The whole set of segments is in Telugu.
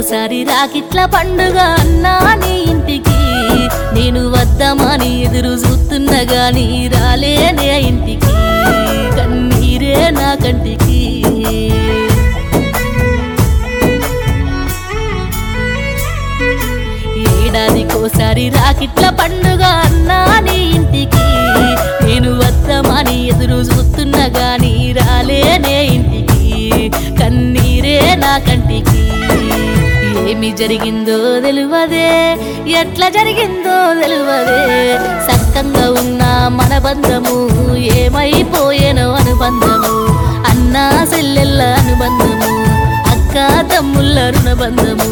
ఏడాదికోసారి రాకిట్ల పండుగ అన్నా నీ ఇంటికి నేను వద్దామని ఎదురు చూస్తున్నా గాని రాలేనే ఇంటికి కన్నీరే నా కంటికి ఏడాదికోసారి రాకిట్ల పండుగ అన్నా నీ ఇంటికి నేను వద్దామని ఎదురు చూస్తున్నా గాని రాలేనే ఇంటికి కన్నీరే నా కంటికి ఏమి జరిగిందో తెలువదే ఎట్లా జరిగిందో తెలువదే సక్కంగా ఉన్న మన బంధము ఏమైపోయేనో అనుబంధము అన్నా సెల్లెల్ల అనుబంధము అక్క తమ్ముళ్ళ రుణబంధము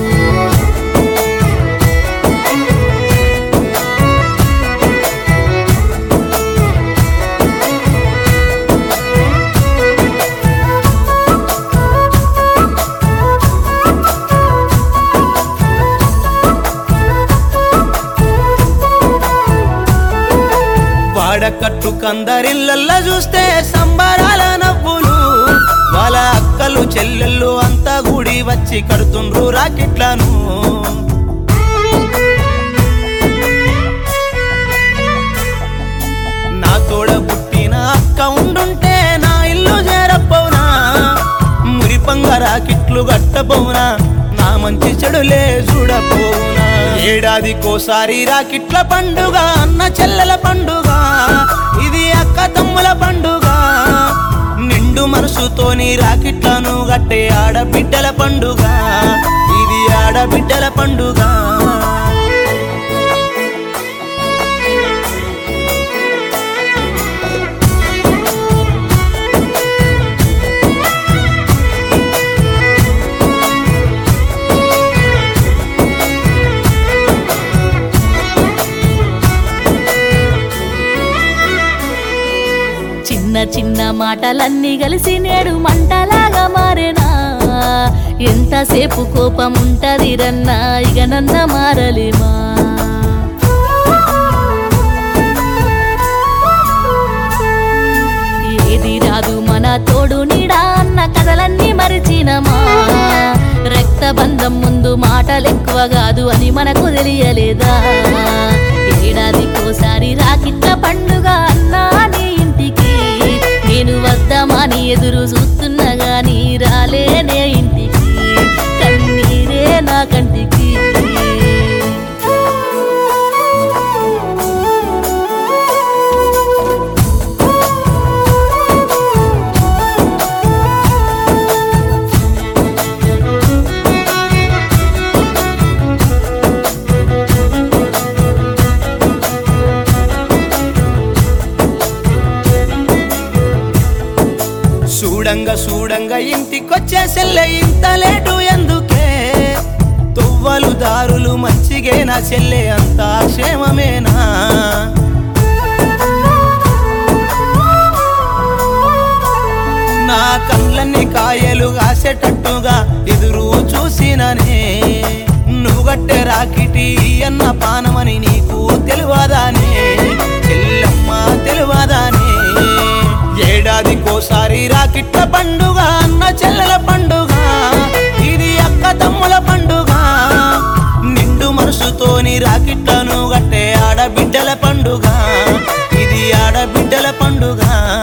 వాడకట్టు కందరిళ్ళల్లో చూస్తే సంబరాల నవ్వులు వాళ్ళ అక్కలు చెల్లెళ్ళు అంతా గుడి వచ్చి కడుతుండ్రు రాకెట్లను నా తోడ పుట్టిన అక్క ఉండుంటే నా ఇల్లు చేరపోనా మురిపంగ రాకిట్లు గట్టపోనా నా మంచి చెడులే చూడపోనా ఏడాదికోసారి రాకిట్ల పండుగ అన్న చెల్లెల పండుగ ఇది అక్క తమ్ముల పండుగ నిండు మనసుతోని రాకిట్లను గట్టే ఆడబిడ్డల పండుగ ఇది ఆడబిడ్డల పండుగ చిన్న చిన్న మాటలన్నీ కలిసి నేడు మంటలాగా మారేనా ఎంతసేపు కోపం ఉంటది రన్నా ఇక నన్న మారలేమా ఏది రాదు మన తోడు నీడా అన్న కథలన్నీ మరిచినమా రక్త బంధం ముందు మాటలు ఎక్కువ కాదు అని మనకు తెలియలేదా ఏడాదికోసారి రాకిట్ల పండుగ అన్నా నీ ఇంటికి నేను వద్దామని ఎదురు చూస్తున్నా గాని రాలేనే ఇంటికి కన్నీరే నా కంటికి చూడంగా చూడంగా ఇంటికొచ్చే సెల్లె ఇంత లేటు ఎందుకే తువ్వలు దారులు మంచిగే నా చెల్లె అంతా క్షేమమేనా నా కళ్ళన్ని కాయలు కాసేటట్టుగా ఎదురు చూసిననే నువ్వు గట్టె రాకిటి అన్న పానమని నీకు తెలియదానే చెల్లమ్మ తెలియదానే ఏడాదికోసారి రాకిట్ల పండుగ అన్న చెల్లెల పండుగ ఇది అక్క తమ్ముల పండుగ నిండు మనసుతోని రాకిట్లను గట్టే ఆడబిడ్డల పండుగ ఇది ఆడబిడ్డల పండుగ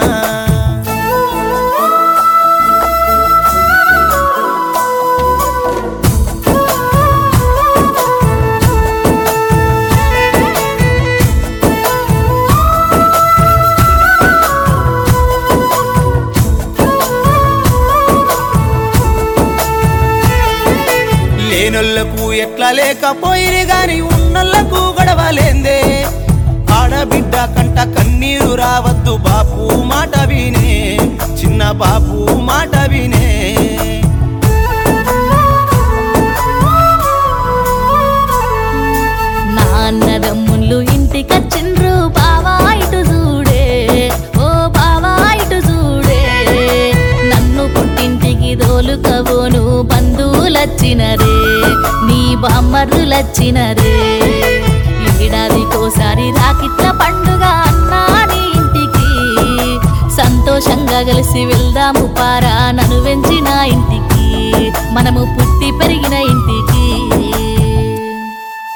లేనొల్లకు ఎట్లా లేకపోయిరి గాని ఉన్నోళ్లకు గడవలేందే ఆడబిడ్డ కంట కన్నీరు రావద్దు బాపు మాట వినే చిన్న బాపు మాట వినే నా అన్నదమ్ముళ్ళు ఇంటికొచ్చిండ్రు బావా ఇటు చూడే ఓ బావా ఇటు చూడే నన్ను పుట్టింటికి దోలుకవోను బంధువులచ్చినరే నీ బామ్మర్రులచ్చినరే ఏడాదికోసారి రాకిట్ల పండుగ అన్నా నీ ఇంటికి సంతోషంగా కలిసి వెళ్దాము పారా నన్ను వెంచిన ఇంటికి మనము పుట్టి పెరిగిన ఇంటికి